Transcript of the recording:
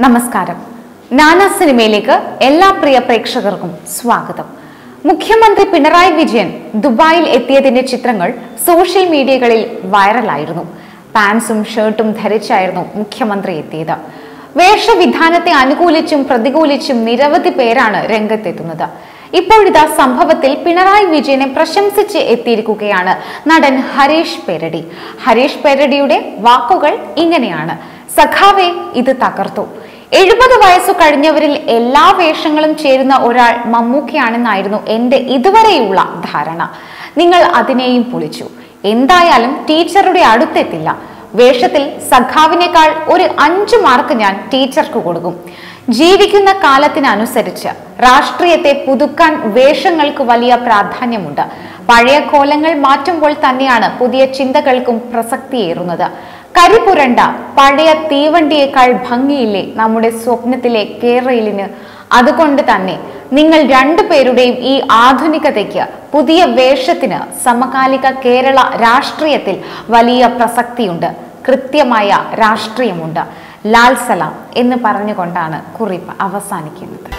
നമസ്കാരം നാനാ സിനിമയിലേക്ക് എല്ലാ പ്രിയ പ്രേക്ഷകർക്കും സ്വാഗതം മുഖ്യമന്ത്രി പിണറായി വിജയൻ ദുബായിൽ എത്തിയതിന്റെ ചിത്രങ്ങൾ സോഷ്യൽ മീഡിയകളിൽ വൈറലായിരുന്നു പാൻസും ഷർട്ടും ധരിച്ചായിരുന്നു മുഖ്യമന്ത്രി എത്തിയത് വേഷവിധാനത്തെ അനുകൂലിച്ചും പ്രതികൂലിച്ചും നിരവധി പേരാണ് രംഗത്തെത്തുന്നത് ഇപ്പോഴിതാ സംഭവത്തിൽ പിണറായി വിജയനെ പ്രശംസിച്ച് എത്തിയിരിക്കുകയാണ് നടൻ ഹരീഷ് പെരടി ഹരീഷ് പെരടിയുടെ വാക്കുകൾ ഇങ്ങനെയാണ് സഖാവെ ഇത് തകർത്തു എഴുപത് വയസ്സു കഴിഞ്ഞവരിൽ എല്ലാ വേഷങ്ങളും ചേരുന്ന ഒരാൾ മമ്മൂക്കയാണെന്നായിരുന്നു എന്റെ ഇതുവരെയുള്ള ധാരണ നിങ്ങൾ അതിനെയും പൊളിച്ചു എന്തായാലും ടീച്ചറുടെ അടുത്തെത്തില്ല വേഷത്തിൽ സഖാവിനേക്കാൾ ഒരു അഞ്ചു മാർക്ക് ഞാൻ ടീച്ചർക്ക് കൊടുക്കും ജീവിക്കുന്ന കാലത്തിനനുസരിച്ച് രാഷ്ട്രീയത്തെ പുതുക്കാൻ വേഷങ്ങൾക്ക് വലിയ പ്രാധാന്യമുണ്ട് പഴയ കോലങ്ങൾ മാറ്റുമ്പോൾ തന്നെയാണ് പുതിയ ചിന്തകൾക്കും പ്രസക്തിയേറുന്നത് കരിപുരണ്ട പഴയ തീവണ്ടിയേക്കാൾ ഭംഗിയില്ലേ നമ്മുടെ സ്വപ്നത്തിലെ കേരളിന് അതുകൊണ്ട് തന്നെ നിങ്ങൾ രണ്ടുപേരുടെയും ഈ ആധുനികതയ്ക്ക് പുതിയ വേഷത്തിന് സമകാലിക കേരള രാഷ്ട്രീയത്തിൽ വലിയ പ്രസക്തിയുണ്ട് കൃത്യമായ രാഷ്ട്രീയമുണ്ട് ലാൽ സലാം എന്ന് പറഞ്ഞുകൊണ്ടാണ് കുറിപ്പ് അവസാനിക്കുന്നത്